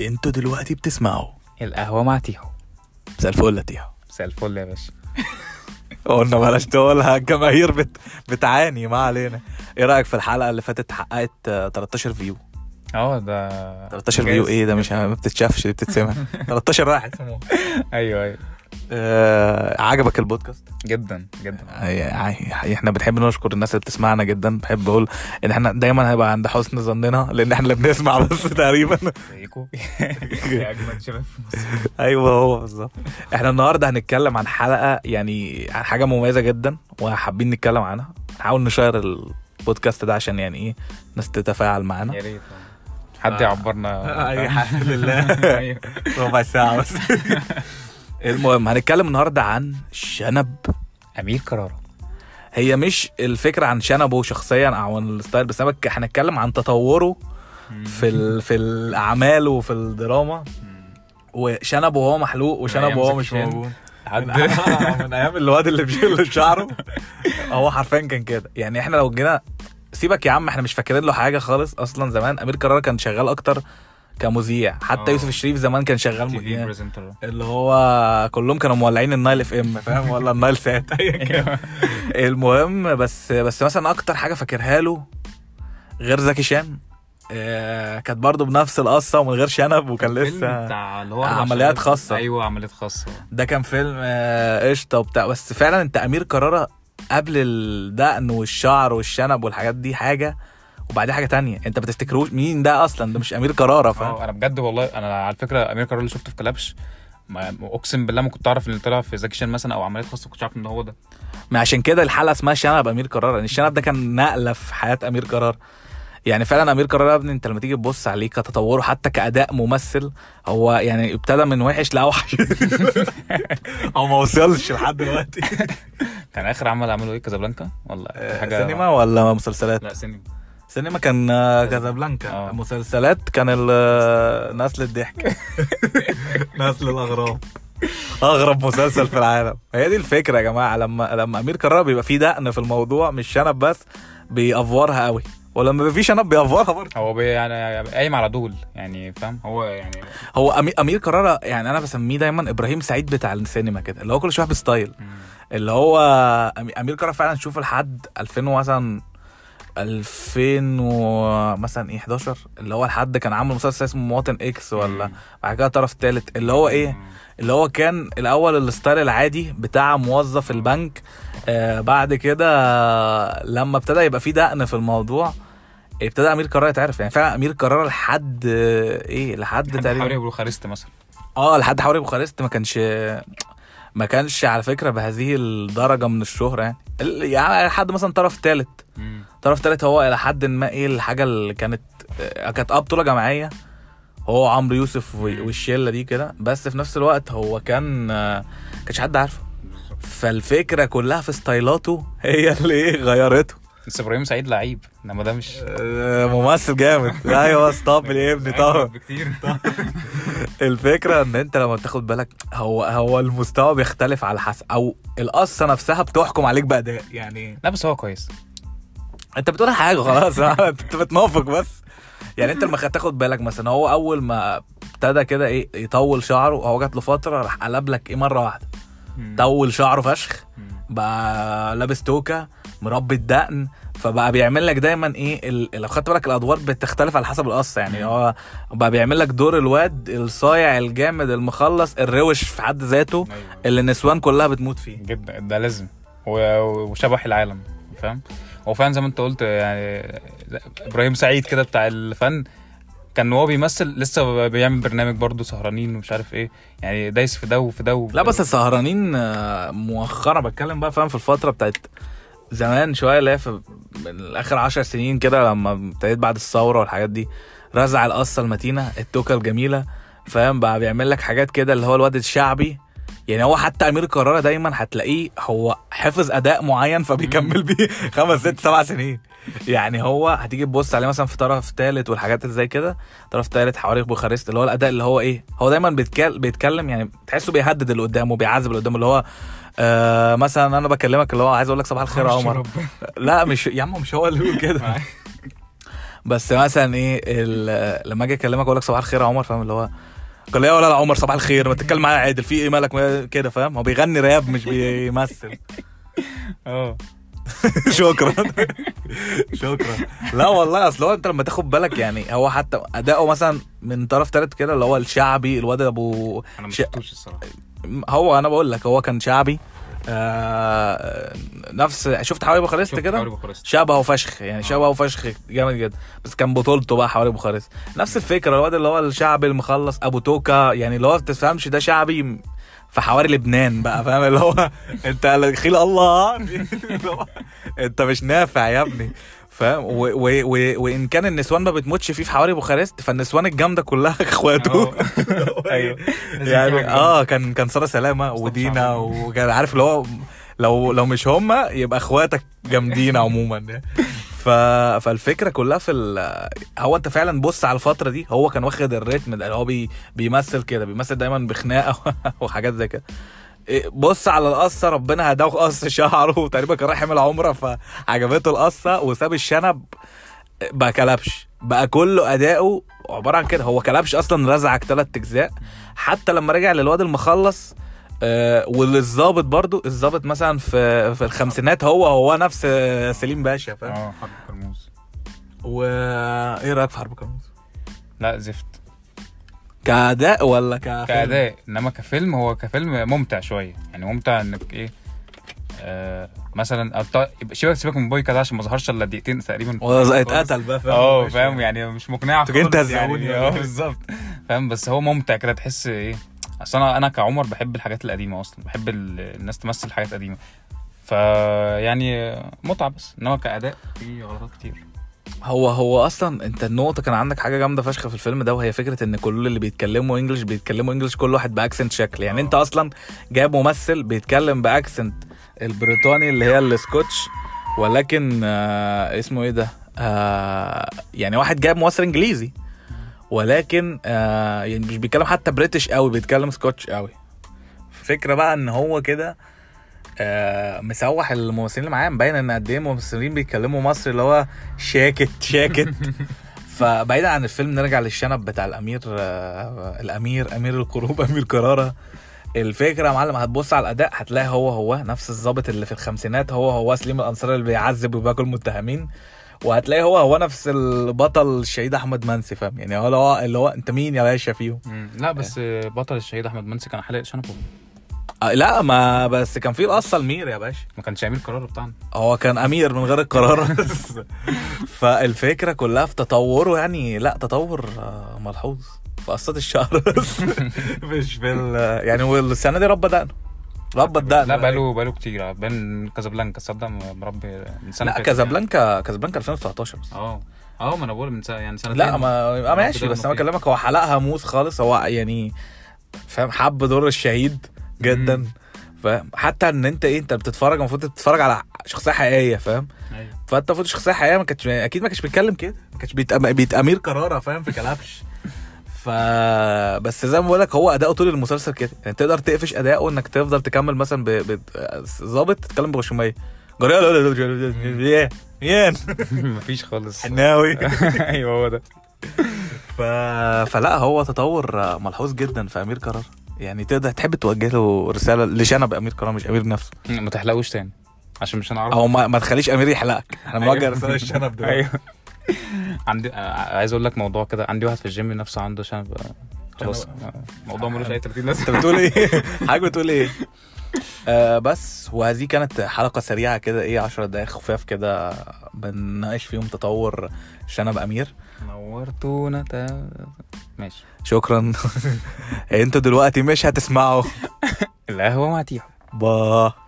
انتوا دلوقتي بتسمعوا القهوة مع تيهو مساء الفل يا تيهو مساء الفل يا باشا قلنا بلاش تقولها الجماهير بت... بتعاني ما علينا ايه رايك في الحلقه اللي فاتت حققت آه، 13 فيو اه ده 13 فيو إنجاز. ايه ده مش ما بتتشافش دي بتتسمع 13 واحد سموه ايوه ايوه آه عجبك البودكاست جدا جدا آه، احنا بنحب نشكر الناس اللي بتسمعنا جدا بحب اقول ان احنا دايما هيبقى عند حسن ظننا لان احنا اللي بنسمع بس تقريبا زيكو يا اجمد شباب في مصر ايوه هو بالظبط احنا النهارده هنتكلم عن حلقه يعني عن حاجه مميزه جدا وحابين نتكلم عنها نحاول نشير البودكاست ده عشان يعني ايه الناس تتفاعل معانا يا ريت حد يعبرنا اي حاجه لله أيوة. ربع ساعه بس المهم هنتكلم النهارده عن شنب امير كرارة هي مش الفكره عن شنبه شخصيا او عن الستايل بس أنا بك- هنتكلم عن تطوره في ال... في الاعمال وفي الدراما وشنبه وهو محلوق وشنبه أيام وهو زكي مش شان. موجود حد من ايام الواد اللي بيشيل شعره هو حرفيا كان كده يعني احنا لو جينا سيبك يا عم احنا مش فاكرين له حاجه خالص اصلا زمان امير كرارة كان شغال اكتر كمذيع حتى اه. يوسف الشريف زمان كان شغال تي في مذيع بريزنتر اللي هو كلهم كانوا مولعين النايل اف ام فاهم ولا النايل سات أيا كان. المهم بس بس مثلا اكتر حاجه فاكرها له غير زكي شان آه كانت برضه بنفس القصه ومن غير شنب وكان فيلم لسه بتاع اللي هو عمليات خاصة. ايوه عمليات خاصه ده كان فيلم آه، قشطه وبتاع بس فعلا انت امير كرارة قبل الدقن والشعر والشنب والحاجات دي حاجه وبعدين حاجه تانية انت ما بتفتكروش مين ده اصلا ده مش امير كرارة فاهم اه انا بجد والله انا على فكره امير كرارة اللي شفته في كلبش ما اقسم بالله ما كنت اعرف ان طلع في زكي شان مثلا او عمليات خاصه ما كنتش عارف ان هو ده ما عشان كده الحلقه اسمها شنب امير كرارة ان الشنب ده كان نقله في حياه امير كرارة يعني فعلا امير كرارة يا ابني انت لما تيجي تبص عليه كتطوره حتى كاداء ممثل هو يعني ابتدى من وحش لاوحش هو ما وصلش لحد دلوقتي كان اخر عمل عمله ايه كازابلانكا ولا حاجه سينما ولا مسلسلات لا سينما سينما كان آه، كازابلانكا اه. مسلسلات كان ال- آه، نسل الضحك نسل الاغراب اغرب مسلسل في العالم هي دي الفكره يا جماعه لما لما امير كرارة بيبقى فيه دقن في الموضوع مش شنب بس بيأفورها قوي ولما بيبقى فيه شنب بيأفورها برضه هو بي يعني قايم على دول يعني فاهم هو يعني هو أمي- امير كرارة يعني انا بسميه دايما ابراهيم سعيد بتاع السينما كده اللي هو كل شويه بستايل اللي هو أمي- امير كرارة فعلا شوف لحد 2000 مثلا 2000 و مثلا ايه 11 اللي هو لحد كان عامل مسلسل اسمه مواطن اكس ولا بعد كده طرف تالت اللي هو ايه اللي هو كان الاول الستايل العادي بتاع موظف البنك آه بعد كده لما ابتدى يبقى فيه دقن في الموضوع ابتدى امير كرارة يتعرف يعني فعلا امير كرارة لحد آه، ايه لحد حواري تقريبا بوخارست مثلا اه لحد حواري بوخارست ما كانش ما كانش على فكره بهذه الدرجه من الشهره يعني ال- يعني لحد مثلا طرف تالت طرف تالت هو الى حد ما ايه الحاجه اللي كانت آه، كانت اه بطوله جماعيه هو عمرو يوسف و- والشله دي كده بس في نفس الوقت هو كان آه، كانش حد عارفه فالفكره كلها في ستايلاته هي اللي ايه غيرته بس ابراهيم سعيد لعيب انما ده مش آه، ممثل جامد ايوه ستوب يا ابني طبعا بكتير الفكره ان انت لما بتاخد بالك هو هو المستوى بيختلف على حسب او القصه نفسها بتحكم عليك باداء يعني لا بس هو كويس انت بتقول حاجه خلاص انت بتنافق بس يعني انت لما تاخد بالك مثلا هو اول ما ابتدى كده ايه يطول شعره هو جات له فتره راح قلب لك ايه مره واحده طول شعره فشخ بقى لابس توكه مربي الدقن فبقى بيعمل لك دايما ايه ال... لو خدت بالك الادوار بتختلف على حسب القصه يعني هو بقى بيعمل لك دور الواد الصايع الجامد المخلص الروش في حد ذاته ايوه اللي النسوان كلها بتموت فيه جدا ده لازم و- وشبح العالم فاهم هو فعلا زي ما انت قلت يعني ابراهيم سعيد كده بتاع الفن كان وهو بيمثل لسه بيعمل برنامج برضه سهرانين ومش عارف ايه يعني دايس في ده وفي ده وفي لا ده. بس السهرانين آه، مؤخرا بتكلم بقى فاهم في الفتره بتاعت زمان شويه اللي هي في من اخر عشر سنين كده لما ابتديت بعد الثوره والحاجات دي رزع القصه المتينه التوكه الجميله فاهم بقى بيعمل لك حاجات كده اللي هو الواد الشعبي يعني هو حتى امير كرارة دايما هتلاقيه هو حفظ اداء معين فبيكمل بيه خمس ست سبع سنين يعني هو هتيجي تبص عليه مثلا في طرف ثالث والحاجات اللي زي كده طرف ثالث حواري بوخارست اللي هو الاداء اللي هو ايه هو دايما بيتكلم بيتكلم يعني تحسه بيهدد اللي قدامه بيعذب اللي قدامه اللي هو آه مثلا انا بكلمك اللي هو عايز اقول لك صباح الخير يا عمر لا مش يا عم مش هو اللي بيقول كده بس مثلا ايه ال- لما اجي اكلمك اقول لك صباح الخير يا عمر فاهم اللي هو قال لي يا ولا لا عمر صباح الخير ما تتكلم معايا عادل في ايه مالك ما- كده فاهم هو بيغني راب مش بيمثل اه شكرا شكرا لا والله اصل هو انت لما تاخد بالك يعني هو حتى اداؤه مثلا من طرف تالت كده اللي هو الشعبي الواد ابو انا ما ش- شفتوش الصراحه هو انا بقول لك هو كان شعبي آه نفس شفت حوالي بوخارست شفت كده حواري بوخارست. شبهه فشخ يعني شبهه فشخ جامد جدا بس كان بطولته بقى حوالي بوخارست نفس الفكره الواد اللي هو الشعبي المخلص ابو توكا يعني اللي هو ما تفهمش ده شعبي في حواري لبنان بقى فاهم اللي هو انت خيل الله اللي هو انت مش نافع يا ابني فاهم و- و- و- وان كان النسوان ما بتموتش فيه في حواري بوخارست فالنسوان الجامده كلها اخواته اه. ايوه يعني اه كان كان ساره سلامه ودينا شعبان. وكان عارف اللي هو لو لو مش هما يبقى اخواتك جامدين عموما يعني. ف... فالفكره كلها في ال... هو انت فعلا بص على الفتره دي هو كان واخد الريتم ده اللي هو بي... بيمثل كده بيمثل دايما بخناقه وحاجات زي كده إيه، بص على القصه ربنا هداه قص شعره وتقريبا كان رايح يعمل عمره فعجبته القصه وساب الشنب بقى كلبش بقى كله اداؤه عباره عن كده هو كلبش اصلا رزعك ثلاث اجزاء حتى لما رجع للواد المخلص آه وللظابط برضو الظابط مثلا في في الخمسينات هو هو نفس آه، سليم باشا فاهم اه حرب كرموز وايه رايك في حرب كرموز لا زفت كاداء ولا كفيلم؟ كأداء انما كفيلم هو كفيلم ممتع شويه يعني ممتع انك ايه آه مثلا أبط- يبقى سيبك سيبك من بويكا ده عشان ما ظهرش الا دقيقتين تقريبا هو اتقتل بقى فاهم اه فاهم يعني مش مقنعه انتوا جايين خالص تهزقوني يعني ولا اه إيه؟ بالظبط فاهم بس هو ممتع كده تحس ايه اصل انا انا كعمر بحب الحاجات القديمه اصلا بحب ال- الناس تمثل حاجات قديمه فيعني متعه بس انما كاداء في غلطات كتير هو هو اصلا انت النقطه كان عندك حاجه جامده فشخ في الفيلم ده وهي فكره ان كل اللي بيتكلموا انجلش بيتكلموا انجلش كل واحد باكسنت شكل يعني انت اصلا جايب ممثل بيتكلم باكسنت البريطاني اللي هي السكوتش ولكن آه اسمه ايه ده آه يعني واحد جايب ممثل انجليزي ولكن آه يعني مش بيتكلم حتى بريتش قوي بيتكلم سكوتش قوي فكره بقى ان هو كده آه مسوح الممثلين اللي معاه مبين ان قد ايه الممثلين بيتكلموا مصري اللي هو شاكت شاكت فبعيدا عن الفيلم نرجع للشنب بتاع الامير آه الامير امير القلوب امير كرارة الفكره يا معلم هتبص على الاداء هتلاقي هو هو نفس الضابط اللي في الخمسينات هو هو سليم الانصاري اللي بيعذب وبياكل المتهمين وهتلاقي هو هو نفس البطل الشهيد احمد منسي فاهم يعني هو اللي هو اللي هو انت مين يا باشا فيهم مم. لا بس بطل الشهيد احمد منسي كان حلق شنبه آه لا ما بس كان في القصه المير يا باشا ما كانش امير قرار بتاعنا هو كان امير من غير القرار فالفكره كلها في تطوره يعني لا تطور آه، ملحوظ في قصات الشعر مش في ال- يعني والسنه دي رب دقنه رب الدقن لا بقاله بقاله كتير بين كازابلانكا تصدق مربي من سنه لا فاتت كازابلانكا كازابلانكا 2019 بس يعني. اه اه ما انا بقول من سنه يعني سنتين لا ما آه، ماشي رب بس انا دقنه بكلمك هو حلقها موس خالص هو يعني فاهم حب دور الشهيد جدا مم. فاهم حتى ان انت ايه انت بتتفرج المفروض تتفرج على شخصيه حقيقيه فاهم أيوة. فانت المفروض شخصيه حقيقيه ما كانش اكيد ما كانش بيتكلم كده ما كانش بيت... بيت امير قراره فاهم في كلبش ف بس زي ما بقول لك هو اداؤه طول المسلسل كده يعني تقدر تقفش اداؤه انك تفضل تكمل مثلا ب... ب... ظابط تتكلم بغشوميه جريال يان مفيش خالص حناوي ايوه هو ده ف... فلا هو تطور ملحوظ جدا في امير قرار يعني تقدر تحب توجه له رساله لشنب امير قرار مش امير نفسه ما تحلقوش تاني عشان مش هنعرف او ما, ما تخليش امير يحلقك احنا بنوجه أيوة. رساله للشنب دلوقتي ايوه عندي آه، عايز اقول لك موضوع كده عندي واحد في الجيم نفسه عنده شنب آه، خلاص شنب. آه، موضوع ملوش اي 30 انت لازمه بتقول ايه حاجه بتقول ايه آه بس وهذه كانت حلقه سريعه كده ايه 10 دقايق خفاف كده بنناقش فيهم تطور شنب امير نورتونا تا- ماشي شكرا انتوا دلوقتي مش هتسمعوا القهوه مع تيحو با